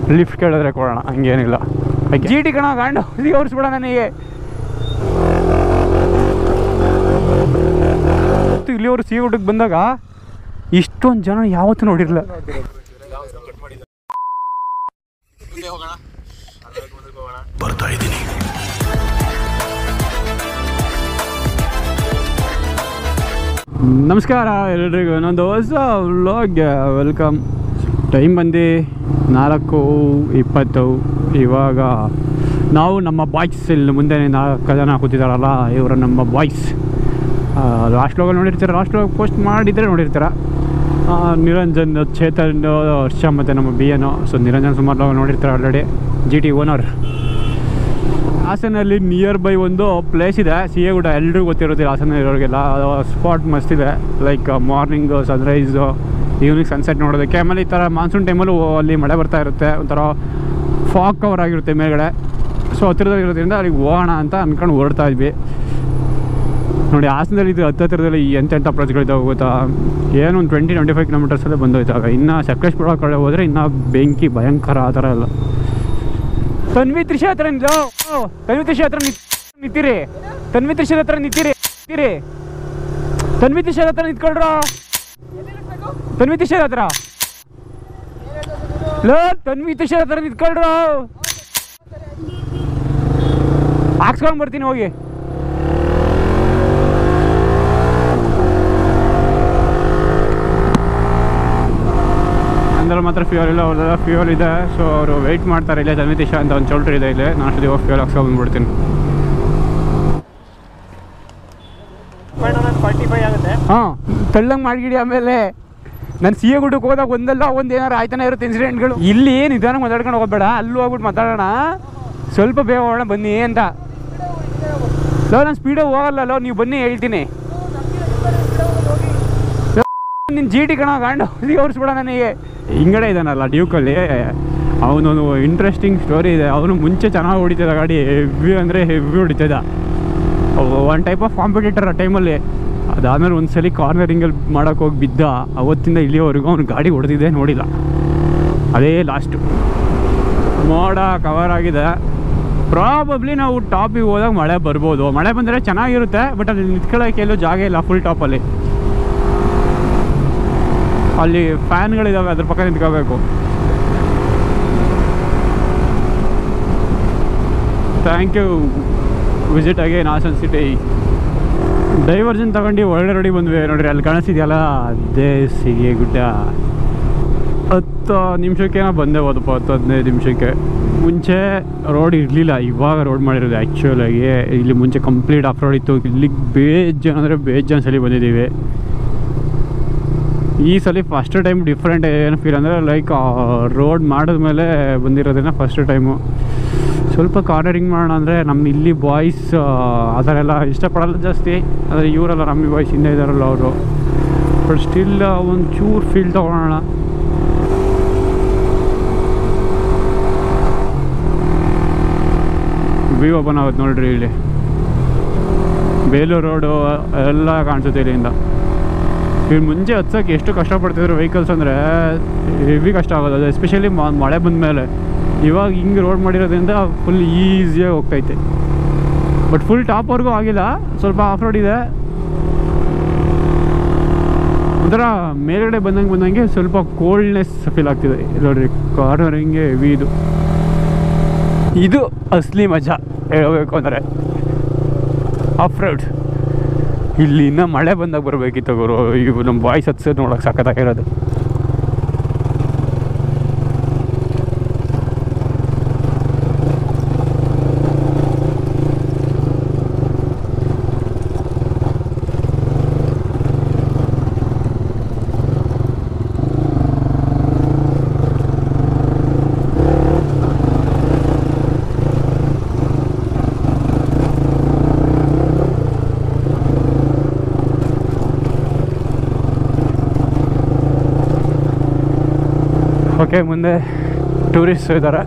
Lift ಕೇಳಿದ್ರೆ ಕೊಡೋಣ ಹಂಗೇನಿಲ್ಲ ಜಿ ಟಿ ಕಣ ಗಾಂಡು ಓಡಿಸ್ಬಿಡ ನನಗೆ ಮತ್ತು ಇಲ್ಲಿಯವರು ಸಿ ಊಟಕ್ಕೆ ಬಂದಾಗ ಇಷ್ಟೊಂದು ಜನ ಯಾವತ್ತೂ ನೋಡಿರಲಿಲ್ಲ ಬರ್ತಾ ಇದ್ದೀನಿ ನಮಸ್ಕಾರ ಎಲ್ರಿಗೂ ಇನ್ನೊಂದು ಹೊಸ ವ್ಲಾಗ್ ವೆಲ್ಕಮ್ ಟೈಮ್ ಬಂದು ನಾಲ್ಕು ಇಪ್ಪತ್ತು ಇವಾಗ ನಾವು ನಮ್ಮ ಬಾಯ್ಸ್ ಇಲ್ಲಿ ಮುಂದೆ ನಾಲ್ಕು ಜನ ಕೂತಿದ್ದಾರಲ್ಲ ಇವರು ನಮ್ಮ ಬಾಯ್ಸ್ ಲಾಸ್ಟ್ ಲೋಗಲ್ಲಿ ನೋಡಿರ್ತೀರ ಲಾಸ್ಟ್ ಲೋಗ್ ಪೋಸ್ಟ್ ಮಾಡಿದರೆ ನೋಡಿರ್ತೀರ ಆ, ನಿರಂಜನ್ ಚೇತನ್ ಹರ್ಷ ಮತ್ತು ನಮ್ಮ ಬಿ ಎನು ಸೊ ನಿರಂಜನ್ ಸುಮಾರು ಲೋಗ ನೋಡಿರ್ತಾರೆ ಆಲ್ರೆಡಿ ಜಿ ಟಿ ಓನರ್ ಹಾಸನಲ್ಲಿ ನಿಯರ್ ಬೈ ಒಂದು ಪ್ಲೇಸ್ ಇದೆ ಸಿ ಎ ಗುಡ್ಡ ಎಲ್ರಿಗೂ ಗೊತ್ತಿರುತ್ತೆ ಹಾಸನ ಇರೋರಿಗೆಲ್ಲ ಸ್ಪಾಟ್ ಮಸ್ತ್ ಇದೆ like morning sunrise evening sunset ನೋಡೋದಕ್ಕೆ ಆಮೇಲೆ ಈ ಥರ ಮಾನ್ಸೂನ್ ಟೈಮಲ್ಲೂ ಅಲ್ಲಿ ಮಳೆ ಬರ್ತಾ ಇರುತ್ತೆ ಒಂಥರ ಫಾಗ್ ಕವರ್ ಆಗಿರುತ್ತೆ ಮೇಲ್ಗಡೆ ಸೊ ಹತ್ತಿರದಲ್ಲಿರೋದ್ರಿಂದ ಅಲ್ಲಿಗೆ ಹೋಗೋಣ ಅಂತ ಅಂದ್ಕೊಂಡು ಹೊರಡ್ತಾ ಇದ್ವಿ ನೋಡಿ ಹಾಸನದಲ್ಲಿ ಇದು ಹತ್ತಿರದಲ್ಲಿ ಎಂತೆಂಥ ಪ್ಲೇಸ್ಗಳಿದ್ದಾವೆ ಗೊತ್ತಾ ಏನು ಒಂದು ಟ್ವೆಂಟಿ ಟ್ವೆಂಟಿ ಫೈವ್ ಕಿಲೋಮೀಟರ್ಸಲ್ಲೇ ಬಂದೋಯ್ತಾಗ ಇನ್ನು ಸಕಲೇಶ್ಪುರ ಕಡೆ ಹೋದರೆ ಇನ್ನೂ ಬೆಂಕಿ ಭಯಂಕರ ಆ ಥರ ಎಲ್ಲ ತನ್ವಿ ತ್ರಿಷಾ ಹತ್ರ ನಿಂತು ಓ, ತನ್ವಿ ತ್ರಿಷಾ ಹತ್ರ ನಿತ್- ನಿಂತಿರಿ ತನ್ವಿ ತ್ರಿಷಾ ಹತ್ರ ನಿಂತಿರಿ ನಿಂತಿರಿ ತನ್ವಿ ತ್ರಿಷಾ ಹತ್ರ ನಿಂತ್ಕೊಳ್ರ ತನ್ವಿ ತ್ರಿಷಾ ಹತ್ರ ಲೋ ತನ್ವಿ ತ್ರಿಷಾ ಹತ್ರ ನಿಂತ್ಕೊಳ್ರ ಹಾಕ್ಸ್ಕೊಂಡ್ ಬರ್ತೀನಿ ಹೋಗಿ ಅಂದ್ರಲ್ಲಿ ಮಾತ್ರ ಫ್ಯೂಯಲ್ ಇಲ್ಲ ಅವ್ರದ್ದೆಲ್ಲ ಫ್ಯೂಯಲ್ ಇದೆ ಸೊ ಅವರು ವೆಯ್ಟ್ ಮಾಡ್ತಾರೆ ಇಲ್ಲೇ ತನ್ವಿತೀಶ ಅಂತ ಒಂದು ಚೌಲ್ಟ್ರಿ ಇದೆ ಇಲ್ಲಿ ನಾನು ಅಷ್ಟೊತ್ತಿಗೆ ಹೋಗಿ ಫ್ಯೂಯಲ್ ಹಾಕ್ಸ್ಕೊಂಡು ಬಂದ್ಬಿಡ್ತೀನಿ ಫಾರ್ಟಿ ಫೈವ್ ಆಗುತ್ತೆ ಹಾಂ ತೆಳ್ಳಂಗೆ ಮಾಡಿಗಿಡಿ ಆಮೇಲೆ ನಾನು ಸಿ ಎ ಗುಡ್ಡಕ್ಕೆ ಹೋದಾಗ ಒಂದಲ್ಲ ಒಂದು ಏನಾರು ಆಯ್ತಾನೆ ಇರುತ್ತೆ ಇನ್ಸಿಡೆಂಟ್ಗಳು ಇಲ್ಲಿ ನಿಧಾನಕ್ಕೆ ಮಾತಾಡ್ಕೊಂಡು ಹೋಗ್ಬೇಡ ಅಲ್ಲೂ ಹೋಗ್ಬಿಟ್ಟು ಮಾತಾಡೋಣ ಸ್ವಲ್ಪ ಬೇಗ ಹೋಗೋಣ ಬನ್ನಿ ಅಂತ ಲೋ ನಾನು ಸ್ಪೀಡಾಗಿ ಹೋಗಲ್ಲ ಲೋ ನೀವು ಬನ್ನಿ ಹೇಳ್ತೀನಿ ನಿನ್ನ ಜಿ ಟಿ ಕಣ ಗಾಂಡು ಓಡಿಸ್ಬಿಡ ನನಗೆ ಹಿಂಗಡೆ ಇದ್ದಾನಲ್ಲ ಡ್ಯೂಕಲ್ಲಿ ಅವನೊಂದು ಇಂಟ್ರೆಸ್ಟಿಂಗ್ ಸ್ಟೋರಿ ಇದೆ ಅವನು ಮುಂಚೆ ಚೆನ್ನಾಗಿ ಹೊಡಿತಿದ್ದ ಗಾಡಿ ಹೆವಿ ಅಂದರೆ ಹೆವಿ ಹೊಡಿತಿದ್ದ ಒನ್ ಟೈಪ್ ಆಫ್ ಕಾಂಪಿಟೇಟರ್ ಆ ಟೈಮಲ್ಲಿ ಅದಾದಮೇಲೆ ಒಂದು ಸಲ ಕಾರ್ನರಿಂಗಲ್ಲಿ ಮಾಡೋಕೆ ಹೋಗಿ ಬಿದ್ದ ಅವತ್ತಿಂದ ಇಲ್ಲಿವರೆಗೂ ಅವ್ನು ಗಾಡಿ ಹೊಡೆದಿದ್ದೆ ನೋಡಿಲ್ಲ ಅದೇ ಲಾಸ್ಟು ಮೋಡ ಕವರ್ ಆಗಿದೆ ಪ್ರಾಬಬ್ಲಿ ನಾವು ಟಾಪಿಗೆ ಹೋದಾಗ ಮಳೆ ಬರ್ಬೋದು ಮಳೆ ಬಂದರೆ ಚೆನ್ನಾಗಿರುತ್ತೆ ಬಟ್ ಅಲ್ಲಿ ನಿಂತ್ಕೊಳ್ಳೋಕೆ ಎಲ್ಲೂ ಜಾಗ ಇಲ್ಲ ಫುಲ್ ಟಾಪಲ್ಲಿ ಅಲ್ಲಿ ಫ್ಯಾನ್ಗಳಿದಾವೆ ಅದ್ರ ಪಕ್ಕ ನಿಂತ್ಕೋಬೇಕು thank you visit again Hassan city diversion ತಗೊಂಡು ಒಳ್ಳೆ ರೋಡಿ ಬಂದ್ವಿ ನೋಡ್ರಿ ಅಲ್ಲಿ ಕಾಣಿಸ್ತಿದೆಯಲ್ಲ ಅದೇ ಸಿಗಿ ಗುಡ್ಡ ಹತ್ತು ನಿಮಿಷಕ್ಕೇನೋ ಬಂದೆ ಹೋದಪ್ಪ ಹತ್ತು ಹದಿನೈದು ನಿಮಿಷಕ್ಕೆ ಮುಂಚೆ ರೋಡ್ ಇರಲಿಲ್ಲ ಇವಾಗ ರೋಡ್ ಮಾಡಿರೋದು ಆ್ಯಕ್ಚುಲಾಗಿ ಇಲ್ಲಿ ಮುಂಚೆ ಕಂಪ್ಲೀಟ್ ಆಫ್ ರೋಡ್ ಇತ್ತು ಇಲ್ಲಿಗೆ ಬೇಜಾನ್ ಅಂದರೆ ಬೇಜಾನ್ ಸಲ ಬಂದಿದ್ದೀವಿ ಈ ಸಲ ಫಸ್ಟ್ ಟೈಮ್ ಡಿಫ್ರೆಂಟ್ ಏನು ಫೀಲ್ ಅಂದರೆ ಲೈಕ್ ರೋಡ್ ಮಾಡಿದ್ಮೇಲೆ ಬಂದಿರೋದನ್ನ ಫಸ್ಟ್ ಟೈಮು ಸ್ವಲ್ಪ ಕಾರ್ನರಿಂಗ್ ಮಾಡೋಣ ಅಂದರೆ ನಮ್ಮ ಇಲ್ಲಿ ಬಾಯ್ಸ್ ಆ ಥರ ಎಲ್ಲ ಇಷ್ಟಪಡಲ್ಲ ಜಾಸ್ತಿ ಆದರೆ ಇವರೆಲ್ಲ ನಮ್ಮ ಬಾಯ್ಸ್ ಹಿಂದೆ ಇದ್ದಾರಲ್ಲ ಅವರು ಬಟ್ ಸ್ಟಿಲ್ ಒಂದು ಚೂರು ಫೀಲ್ ತೊಗೊಳೋಣ ವ್ಯೂ ಓಪನ್ ಆಗುತ್ತೆ ನೋಡ್ರಿ ಇಲ್ಲಿ ಬೇಲೂರು ರೋಡು ಎಲ್ಲ ಕಾಣಿಸುತ್ತೆ ಇಲ್ಲಿಂದ ಇವ್ರು ಮುಂಚೆ ಹತ್ಸೋಕೆ ಎಷ್ಟು ಕಷ್ಟಪಡ್ತಿದ್ರು ವೆಹಿಕಲ್ಸ್ ಅಂದರೆ ಹೆವಿ ಕಷ್ಟ ಆಗೋದು ಅದು ಎಸ್ಪೆಷಲಿ ಮಳೆ ಬಂದ ಮೇಲೆ ಇವಾಗ ಹಿಂಗೆ ರೋಡ್ ಮಾಡಿರೋದ್ರಿಂದ ಫುಲ್ ಈಸಿಯಾಗಿ ಹೋಗ್ತೈತೆ ಬಟ್ ಫುಲ್ ಟಾಪ್ವರೆಗೂ ಆಗಿಲ್ಲ ಸ್ವಲ್ಪ ಆಫ್ ರೋಡ್ ಇದೆ ಒಂಥರ ಮೇಲ್ಗಡೆ ಬಂದಂಗೆ ಬಂದಂಗೆ ಸ್ವಲ್ಪ ಕೋಲ್ಡ್ನೆಸ್ ಫೀಲ್ ಆಗ್ತಿದೆ ಇಲ್ಲಿ ನೋಡ್ರಿ ಕಾರ್ನರಿಂಗೆ ಹೆವಿ ಇದು ಇದು ಅಸ್ಲಿ ಮಜಾ ಹೇಳಬೇಕು ಅಂದರೆ ಆಫ್ ರೋಡ್ ಇಲ್ಲಿ ಇನ್ನೂ ಮಳೆ ಬಂದಾಗ ಬರಬೇಕಿತ್ತು ಗುರು ಇವು ನಮ್ಮ ಬಾಯ್ಸ್ ಹತ್ಸೋದು ನೋಡೋಕೆ ಸಖತ್ತಾಗಿರೋದು ಓಕೆ ಮುಂದೆ ಟೂರಿಸ್ಟ್ ಇದ್ದಾರೆ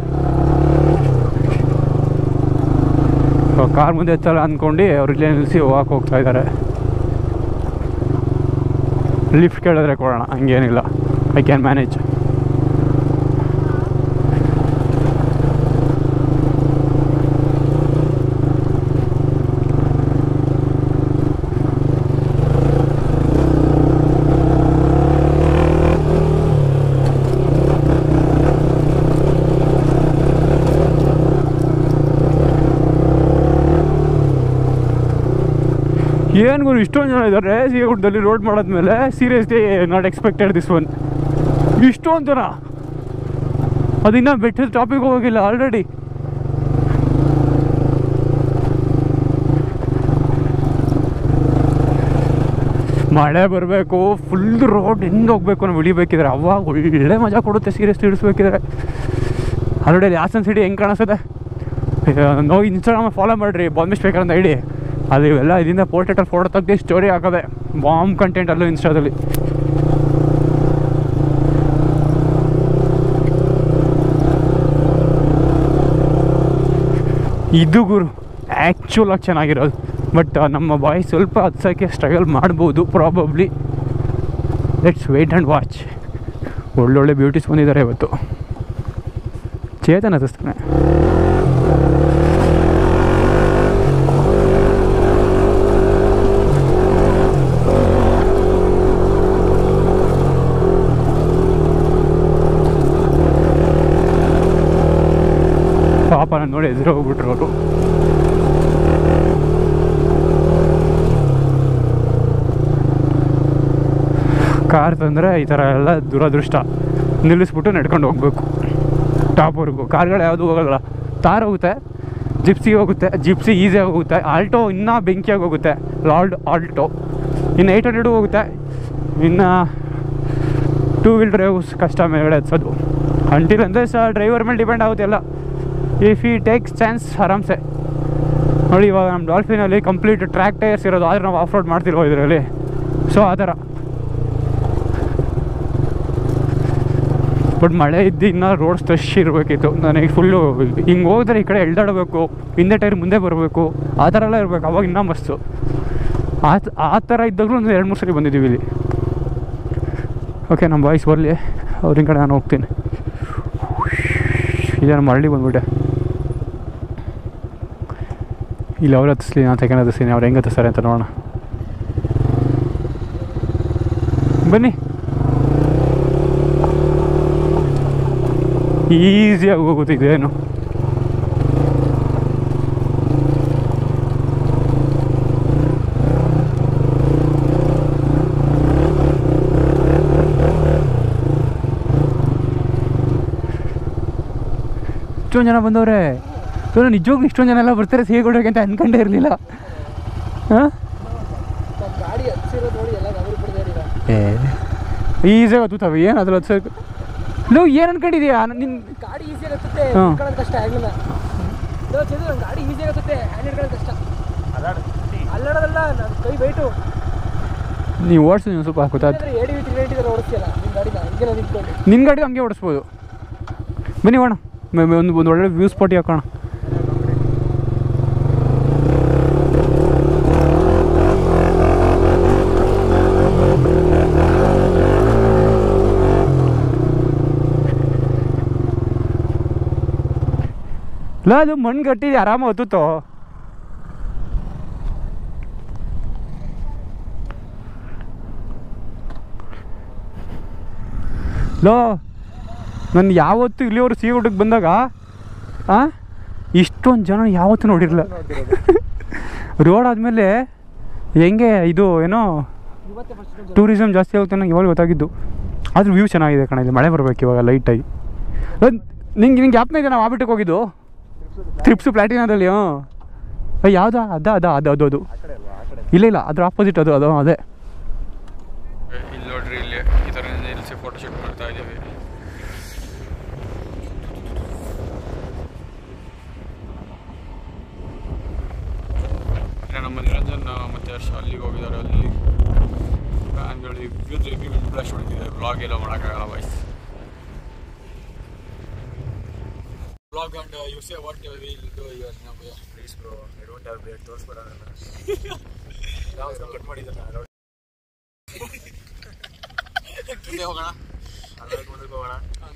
ಕಾರ್ ಮುಂದೆ ಎತ್ತಲ್ಲ ಅಂದ್ಕೊಂಡು ಅವ್ರು ಇಲ್ಲೇ ನಿಲ್ಲಿಸಿ ಹೋಗಕ್ಕೆ ಹೋಗ್ತಾ ಇದ್ದಾರೆ ಲಿಫ್ಟ್ ಕೇಳಿದ್ರೆ ಕೊಡೋಣ ಹಂಗೇನಿಲ್ಲ ಐ ಕ್ಯಾನ್ ಮ್ಯಾನೇಜ್ ಏನು ಗುರು ಇಷ್ಟೊಂದು ಜನ ಇದ್ದಾರೆ ಸಿಗುಡ್ದಲ್ಲಿ ರೋಡ್ ಮಾಡೋದ್ಮೇಲೆ seriously not expected this one ಇಷ್ಟೊಂದು ಜನ ಅದಿನ್ನ ಬೆಟ್ಟದ ಟಾಪಿಕ್ ಹೋಗಿಲ್ಲ ಆಲ್ರೆಡಿ ಮಳೆ ಬರಬೇಕು ಫುಲ್ ರೋಡ್ ಹೆಂಗೆ ಹೋಗ್ಬೇಕು ನಾವು ಇಳಿಬೇಕಿದ್ರೆ ಅವಾಗ ಒಳ್ಳೆ ಮಜಾ ಕೊಡುತ್ತೆ ಸೀರಿಯಸ್ ಇಳಿಸ್ಬೇಕಿದ್ರೆ ಆಲ್ರೆಡಿ ಅಲ್ಲಿ ಹಾಸನ್ ಸಿಟಿ ಹೆಂಗೆ ಕಾಣಿಸ್ತದೆ ನೋಡಿ ಇನ್ಸ್ಟಾಗ್ರಾಮ್ ಫಾಲೋ ಮಾಡಿರಿ ಬಾಂಬೆ ಸ್ಪೀಕರ್ ಅಂತ ಐಡಿ ಅದು ಇವೆಲ್ಲ ಇದರಿಂದ ಪೋರ್ಟ್ರೇಟಲ್ಲಿ ಫೋಟೋ ತೆಗ್ದು ಸ್ಟೋರಿ ಹಾಕೋದೆ ಬಾಂಬ್ ಕಂಟೆಂಟ್ ಅಲ್ಲೂ ಇನ್ಸ್ಟಾದಲ್ಲಿ ಇದು ಗುರು ಆ್ಯಕ್ಚುಲ್ ಆಗಿ ಚೆನ್ನಾಗಿರೋದು ಬಟ್ ನಮ್ಮ ಬಾಯ್ ಸ್ವಲ್ಪ ಹತ್ಸೋಕ್ಕೆ ಸ್ಟ್ರಗಲ್ ಮಾಡ್ಬೋದು probably let's wait and watch ಒಳ್ಳೊಳ್ಳೆ ಬ್ಯೂಟೀಸ್ ಬಂದಿದ್ದಾರೆ ಇವತ್ತು ಚೇತನ್ ಹತ್ತಿಸ್ತಾನೆ ಪಾಪ ನಾನು ನೋಡಿ ಎದುರು ಹೋಗ್ಬಿಟ್ರು ಅವರು ಕಾರ್ ತಂದರೆ ಈ ಥರ ಎಲ್ಲ ದುರದೃಷ್ಟ ನಿಲ್ಲಿಸ್ಬಿಟ್ಟು ನಡ್ಕೊಂಡು ಹೋಗ್ಬೇಕು ಟಾಪ್ವರೆಗೂ ಕಾರ್ಗಳು ಯಾವುದು ಹೋಗಲ್ಲ ತಾರ್ ಹೋಗುತ್ತೆ ಜಿಪ್ಸಿ ಹೋಗುತ್ತೆ ಜಿಪ್ಸಿ ಈಸಿಯಾಗಿ ಹೋಗುತ್ತೆ ಆಲ್ಟೋ ಇನ್ನೂ ಬೆಂಕಿಯಾಗಿ ಹೋಗುತ್ತೆ ಲಾಲ್ಡ್ ಆಲ್ಟೋ ಇನ್ನು ಏಯ್ಟ್ ಹಂಡ್ರೆಡು ಹೋಗುತ್ತೆ ಇನ್ನು ಟೂ ವೀಲ್ ಡ್ರೈವ್ಸ್ ಕಷ್ಟ ಮೇಲ್ಗಡೆ ಹತ್ಸೋದು ಅಂಟಿಲ್ ಅಂದರೆ ಸಹ ಡ್ರೈವರ್ ಮೇಲೆ ಡಿಪೆಂಡ್ ಆಗುತ್ತೆ ಎಲ್ಲ ಇಫ್ ಈ ಟೇಕ್ಸ್ ಚಾನ್ಸ್ ಆರಾಮ್ಸೆ ನೋಡಿ ಇವಾಗ ನಮ್ಮ ಡಾಲ್ಫಿನಲ್ಲಿ ಕಂಪ್ಲೀಟ್ ಟ್ರ್ಯಾಕ್ ಟೈರ್ಸ್ ಇರೋದು ಆದರೆ ನಾವು ಆಫ್ ರೋಡ್ ಮಾಡ್ತಿಲ್ವೋ ಇದರಲ್ಲಿ ಸೊ ಆ ಥರ ಬಟ್ ಮಳೆ ಇದ್ದು ಇನ್ನೂ ರೋಡ್ ಸ್ಟ್ರೆಶ್ ಇರಬೇಕಿತ್ತು ನನಗೆ ಫುಲ್ಲು ಹಿಂಗೆ ಹೋದ್ರೆ ಈ ಕಡೆ ಎಳ್ದಾಡಬೇಕು ಹಿಂದೆ ಟೈರ್ ಮುಂದೆ ಬರಬೇಕು ಆ ಥರ ಎಲ್ಲ ಇರಬೇಕು ಅವಾಗ ಇನ್ನೂ ಮಸ್ತು ಆ ಆ ಥರ ಇದ್ದಾಗಲೂ ಒಂದು ಎರಡು ಮೂರು ಸರಿ ಬಂದಿದ್ದೀವಿ ಇಲ್ಲಿ ಓಕೆ ನಮ್ಮ ಬಾಯ್ಸ್ ಬರಲಿ ಅವ್ರಿನ ಕಡೆ ನಾನು ಹೋಗ್ತೀನಿ ಇಲ್ಲ ನಮ್ಮ ಹಳ್ಳಿ ಬಂದ್ಬಿಟ್ಟೆ ಇಲ್ಲಿ ಅವ್ರು ಹತ್ತಿಸ್ಲಿ ನಾನು ಸೆಕೆಂಡ್ ಹತ್ತಿಸ್ತೀನಿ ಅವ್ರು ಹೆಂಗೆ ಹತ್ತಿಸ್ತಾರೆ ಅಂತ ನೋಡೋಣ ಬನ್ನಿ ಈಸಿಯಾಗಿ ಹೋಗುತ್ತೆ ಇದೇನು ಇಷ್ಟೊಂದು ಜನ ಬಂದವ್ರೆ ಸೊ ನಿಜವಾಗ್ಲೂ ಇಷ್ಟೊಂದು ಜನ ಎಲ್ಲ ಬರ್ತಾರೆ ಸಿಹಿಗೊಡೋಕೆ ಅಂತ ಅನ್ಕೊಂಡೇ ಇರಲಿಲ್ಲ ಹಾಂ ಗಾಡಿ ಹಚ್ಚಿರೋದು ನೋಡಿ ಎಲ್ಲ ಗಮನ ಬಿಡ್ದಾರೀಗ ಏ ಈಸಿಯಾಗಿ ಹತ್ತುತ್ತವೆ ಏನು ಅದ್ರ ಹತ್ಸೋಕೆ ಲೋ ಏನು ಅನ್ಕೊಂಡಿದ್ಯಾ ನಿನ್ನ ಗಾಡಿ ಈಸಿಯಾಗಿ ಹತ್ತುತ್ತೆ ಹಾ. ಹಿಡ್ಕೊಳ್ಳೋದು ಕಷ್ಟ ಆಗಲಿಲ್ಲ ಲೋ ಚಂದ್ರ ನಂಗ್ ಗಾಡಿ ಈಸಿಯಾಗಿ ಹತ್ತುತ್ತೆ ಹ್ಯಾಂಡ್ ಹಿಡ್ಕೊಳ್ಳೋದು ಕಷ್ಟ ಅಲ್ಲಾಡೋದಲ್ಲ ನನ್ನ ಕೈ ವೈಟು ನೀವು ಓಡಿಸು ನೀವು ಸ್ವಲ್ಪ ಗೊತ್ತಾಯ್ತು ಅಂದ್ರೆ ಏಡಿ ತ್ರೀ ನೈಂಟಿ ಥರ ಓಡಿಸ್ತಿಯಲ್ಲ ನಿಮ್ಮ ಗಾಡಿನ ಹಿಂಗೆ ನಾನು ನಿಂತ್ಕೊಂಡು ನಿನ್ನ ಗಾಡಿ ಹಂಗೆ ಓಡಿಸ್ಬೋದು ಬನ್ನಿ ಹೋಣ ಒಂದು ಒಂದು ಒಳ್ಳೆ ವ್ಯೂ ಸ್ಪಾಟಿ ಹಾಕೋಣ ಇಲ್ಲ ಅದು ಮಣ್ಣು ಕಟ್ಟಿದೆ ಆರಾಮ ಹೊತ್ತುತ್ತೋ ಲೋ ನಾನು ಯಾವತ್ತು ಇಲ್ಲಿಯವರು ಸೀಗುಡ್ಡಕ್ಕೆ ಬಂದಾಗ ಆ ಇಷ್ಟೊಂದು ಜನ ಯಾವತ್ತೂ ನೋಡಿರಲಿಲ್ಲ ರೋಡ್ ಆದಮೇಲೆ ಹೆಂಗೆ ಇದು ಏನೋ ಇವತ್ತೇ ಫಸ್ಟ್ ಟೂರಿಸಮ್ ಜಾಸ್ತಿ ಆಗುತ್ತೆ ನಂಗೆ ಇವಾಗ ಗೊತ್ತಾಗಿದ್ದು ಆದ್ರೂ ವ್ಯೂ ಚೆನ್ನಾಗಿದೆ ಕಣ ಇಲ್ಲಿ ಮಳೆ ಬರಬೇಕು ಇವಾಗ ಲೈಟಾಗಿ ನಿಂಗೆ ನಿಂಗೆ ಯಾಪ್ನ ಇದೆ ನಾವು ಆಬಿಟ್ಟಕ್ಕೆ ಹೋಗಿದ್ದು ಟ್ರಿಪ್ಸು ಪ್ಲಾಟಿನಾದಲ್ಲಿ ಹ್ಞೂ ಏ, ಯಾವ್ದಾ ಅದ ಅದ ಅದು ಅದು ಅದು ಇಲ್ಲ ಇಲ್ಲ ಅದ್ರ ಆಪೋಸಿಟ್ ಅದು ಅದು ಅದೇ ಇಲ್ಲಿ ನೋಡ್ರಿ ಇಲ್ಲಿ ಈ ಥರ ನಿಲ್ಲಿಸಿ ಫೋಟೋ ಶೂಟ್ ಮಾಡ್ತಾ ಇದ್ದೀವಿ ಇನ್ನು ನಮ್ಮ ನಿರಂಜನ್ ಮತ್ತು ಹರ್ಷ ಅಲ್ಲಿಗೆ ಹೋಗಿದ್ದಾರೆ ಅಲ್ಲಿ ಫ್ಯಾನ್ಗಳು ಇಬ್ಬರು ರಿವ್ಯೂ ಇಂಪ್ರೆಸ್ ಹೊಡಿತಿದ್ದಾರೆ ಬ್ಲಾಗ್ ಎಲ್ಲ ಮಾಡೋಕ್ಕಾಗಲ್ಲ voice blog and you say what will do your ನಮಗೆ please bro I don't have break ತೋರಿಸ್ಬೇಡ ನಾವು ಕಟ್ ಮಾಡಿದ್ದಾನೆ ಮುಂದೆ ಹೋಗೋಣ ಮುಂದಕ್ಕೆ ಹೋಗೋಣ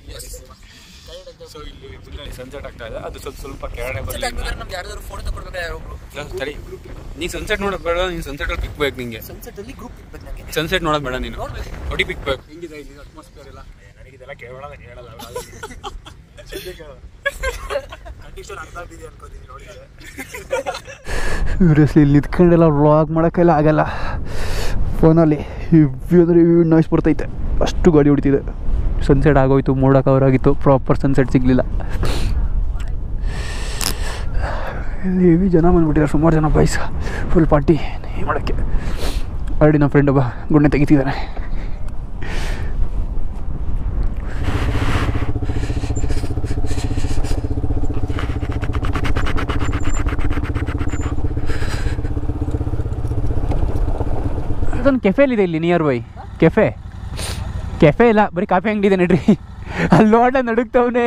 ಸೊ ಇಲ್ಲಿ ಸನ್ಸೆಟ್ ಆಗ್ತಾ ಇದೆ ಅದು ಸ್ವಲ್ಪ ಸ್ವಲ್ಪ ಕೆಳಗಡೆ ಬರಲಿ ನಮ್ಗೆ ಯಾರಾದ್ರು ಫೋಟೋ ತಗೊಳ್ಬೇಕಾ ಯಾರೊಬ್ರು ಸರಿ ನೀ ಸನ್ಸೆಟ್ ನೋಡೋದು ಬೇಡ ನೀನು ಸನ್ಸೆಟ್ ಅಲ್ಲಿ ಪಿಕ್ ಬೇಕು ನಿಂಗೆ ಸನ್ಸೆಟ್ ಅಲ್ಲಿ ಗ್ರೂಪ್ ಇರ್ಬೇಕು ನನಗೆ ಸನ್ಸೆಟ್ ನೋಡೋದು ಬೇಡ ನೀನು ಒಡಿ ಪಿಕ್ ಬೇಕು ಹೆಂಗಿದೆ ಇಲ್ಲಿ ಅಟ್ಮಾಸ್ಫಿಯರ್ ಎಲ್ಲ ನನಗಿದೆಲ್ಲ ಕೇಳೋಣ ನಾನು ಹೇಳಲ್ಲ ಕಂಡೀಷನ್ ಅರ್ಥ ಆಗ್ತಿದೆ ಅನ್ಕೋತೀನಿ ನೋಡಿದ್ರೆ ಸೀರಿಯಸ್ಲಿ ಇಲ್ಲಿ ನಿಂತ್ಕೊಂಡೆಲ್ಲ ವ್ಲಾಗ್ ಮಾಡೋಕ್ಕೆಲ್ಲ ಆಗಲ್ಲ ಫೋನಲ್ಲಿ ಇವ್ವಿ ಅಂದರೆ ಇವ್ ನಾಯ್ಸ್ ಬರ್ತೈತೆ ಅಷ್ಟು ಗಾಡಿ ಹೊಡಿತಿದೆ ಸನ್ಸೆಟ್ ಆಗೋಯ್ತು ಮೋಡ ಕವರ್ ಆಗಿತ್ತು ಪ್ರಾಪರ್ ಸನ್ಸೆಟ್ ಸಿಗಲಿಲ್ಲ ಇಲ್ಲಿ ಹೆವಿ ಜನ ಬಂದ್ಬಿಟ್ಟಿದ್ದಾರೆ ಸುಮಾರು ಜನ ಬಾಯ್ಸ್ ಫುಲ್ ಪಾರ್ಟಿ ಮಾಡೋಕ್ಕೆ ಆಲ್ರೆಡಿ ನಮ್ಮ ಫ್ರೆಂಡ್ ಒಬ್ಬ ಗುಂಡೆ ತೆಗಿತಿದ್ದಾನೆ ಅದೊಂದು ಕೆಫೆಲಿದೆ ಇಲ್ಲಿ ನಿಯರ್ ಬೈ ಕೆಫೆ ಕೆಫೆ ಇಲ್ಲ ಬರೀ ಕಾಫಿ ಅಂಗಡಿ ಇದೆ ನಡ್ರಿ ಅಲ್ಲಿ ನೋಡ ನಡುಕ್ತವನೇ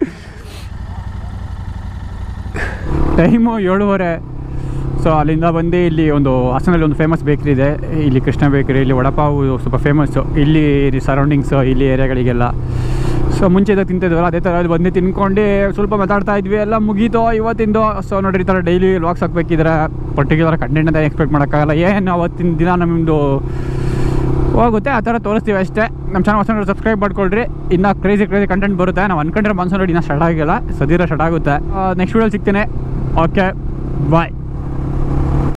ಟೈಮು ಏಳುವರೆ ಸೊ ಅಲ್ಲಿಂದ ಬಂದು ಇಲ್ಲಿ ಒಂದು ಹಾಸನಲ್ಲಿ ಒಂದು ಫೇಮಸ್ ಬೇಕ್ರಿ ಇದೆ ಇಲ್ಲಿ ಕೃಷ್ಣ ಬೇಕ್ರಿ ಇಲ್ಲಿ ವಡಪಾವು ಸ್ವಲ್ಪ ಫೇಮಸ್ಸು ಇಲ್ಲಿ ಸರೌಂಡಿಂಗ್ಸು ಇಲ್ಲಿ ಏರಿಯಾಗಳಿಗೆಲ್ಲ ಸೊ ಮುಂಚೆ ಇದಾಗ ತಿಂತಿದ್ವಲ್ಲ ಅದೇ ಥರ ಅಲ್ಲಿ ಬಂದು ತಿನ್ಕೊಂಡು ಸ್ವಲ್ಪ ಮಾತಾಡ್ತಾ ಇದ್ವಿ ಎಲ್ಲ ಮುಗೀತು ಇವತ್ತಿಂದು ಸೊ ನೋಡ್ರಿ ಈ ಥರ ಡೈಲಿ ವ್ಲಾಗ್ಸ್ ಹಾಕ್ಬೇಕಿದ್ರೆ ಪರ್ಟಿಕ್ಯುಲರ್ ಕಂಟೆಂಟ್ ಅಂತ ಎಕ್ಸ್ಪೆಕ್ಟ್ ಮಾಡೋಕ್ಕಾಗಲ್ಲ ಏನು ಅವತ್ತಿನ ದಿನ ನಮ್ಮದು ಹೋಗುತ್ತೆ ಆ ಥರ ತೋರಿಸ್ತೀವಿ ಅಷ್ಟೇ ನಮ್ಮ ಚಾನಲ್ ಹೊಸ ಸಬ್ಸ್ಕ್ರೈಬ್ ಮಾಡ್ಕೊಳ್ರಿ ಇನ್ನೂ ಕ್ರೇಜಿ ಕ್ರೇಜಿ ಕಂಟೆಂಟ್ ಬರುತ್ತೆ ನಾವು ಅನ್ಕೊಂಡ್ರೆ ಮನ್ಸು ನೋಡಿ ಇನ್ನೂ ಸ್ಟಾರ್ಟ್ ಆಗಿಲ್ಲ ಸದ್ಯರ ಸ್ಟಾರ್ಟ್ ಆಗುತ್ತೆ ನೆಕ್ಸ್ಟ್ ವೀಡಿಯೋಲಿ ಸಿಗ್ತೇನೆ ಓಕೆ ಬಾಯ್